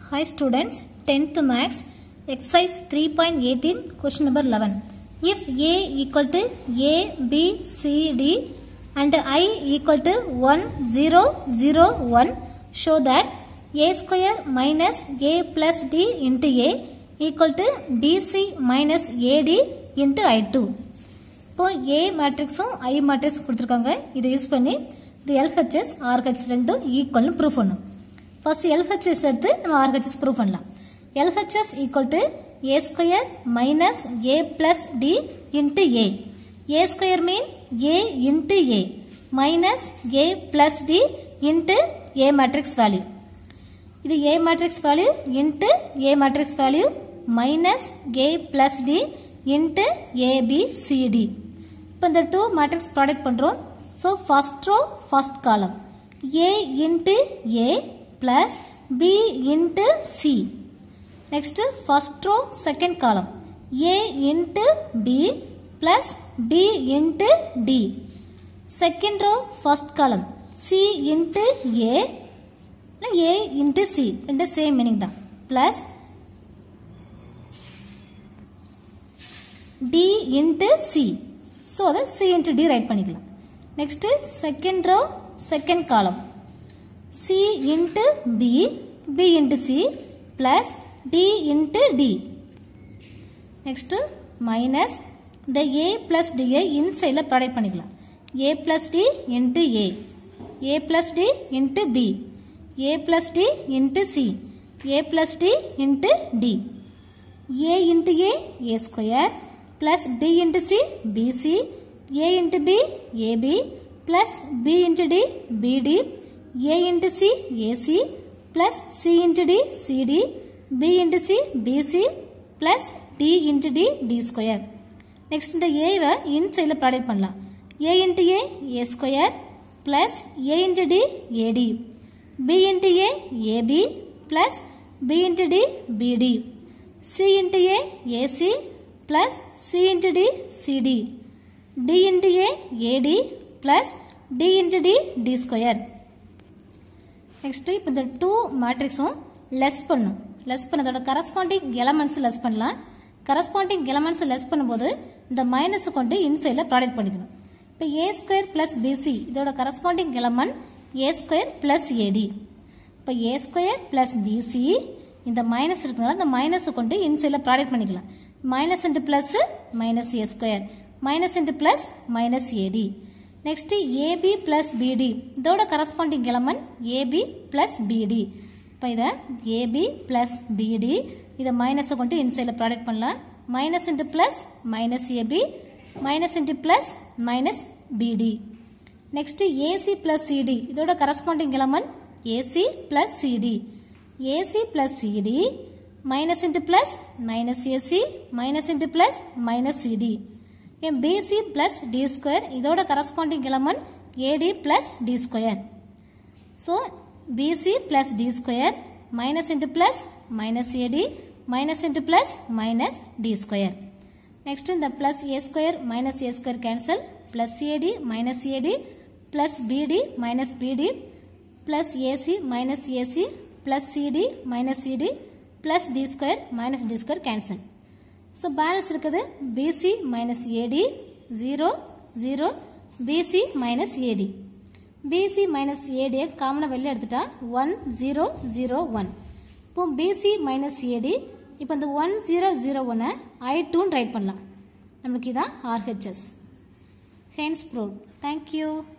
Hi students, 10th max, exercise 3.18, question number 11. If A equal to A, B, C, D and I equal to 1, 0, 0, 1, show that A square minus A plus D into A equal to DC minus AD into I2. இப்போ ஏ மேட்ரிக்ஸும் ஐ matrix கொடுத்துருக்காங்க இதை use பண்ணி இந்த LHS RH ரெண்டும் ஈக்குவல்னு prove பண்ணும் first LHS எடுத்து நம்ம ஆர்ஹெச்எஸ் ப்ரூவ் பண்ணலாம் LHS equal to A square minus A plus D into A A square mean A into A minus A plus D into A matrix value இது A matrix value into A matrix value minus A plus D into ABCD இப்போ இந்த two matrix product பண்ணுறோம் so first row first column A into A plus B into C next first row second column A into B plus B into D second row first column C into A A into C ரெண்டு same meaning தான் plus D into C so அதை C into D right பண்ணிக்கலாம் next second row second column C into B B into C plus D into D next minus இந்த A plus டியை இன்சைடில் product பண்ணிக்கலாம் A plus D into A A plus D into B A plus D into C A plus D into D A into A A square plus b into c bc a into b ab plus b into d bd a into c ac plus c into d cd b into c bc plus d into d d square next இந்த a வை இன்சைடில் product பண்ணலாம் a into a a square plus a into d ad b into a ab plus b into d bd c into a ac plus C into D CD D into A AD plus D into D D square next இப்போ இந்த two மேட்ரிக்ஸும் less பண்ணும் less பண்ணதோட corresponding elements less பண்ணலாம் corresponding elements less பண்ணும்போது இந்த மைனஸை கொண்டு இன்சைடில் ப்ராடக்ட் பண்ணிக்கணும் இப்போ ஏ ஸ்கொயர் பிளஸ் பிசி இதோட corresponding element A square plus AD இப்போ ஏ ஸ்கொயர் பிளஸ் பிசி இந்த மைனஸ் இருக்கிறதுனால இந்த மைனஸை கொண்டு இன்சைடில் ப்ராடக்ட் பண்ணிக்கலாம் minus into plus minus a square minus into plus minus ad next ab plus bd இதோட corresponding element ab plus bd இப்போ இதை ab plus bd இதை மைனஸை கொண்டு இன்சைடில் ப்ராடக்ட் பண்ணலாம் minus into plus minus AB minus into plus minus BD next AC plus CD இதோட corresponding element AC plus CD AC plus CD minus into plus minus AC minus into plus minus CD என் BC plus D square இதோட corresponding element AD plus D square so BC plus D square minus into plus minus AD minus into plus minus D square next இந்த plus A square minus A square cancel plus AD minus AD plus BD minus BD plus AC minus AC plus CD minus CD plus d square minus d square cancel. So balance இருக்குது BC minus AD 0 0 BC minus AD. BC minus AD காமனை வெளில எடுத்துட்டா 1 0 0 1. இப்போ BC minus AD இப்போ இந்த 1 0 0 1 I2 right பண்ணலாம் நம்மளுக்கு இதான் RHS. Hence proved. Thank you.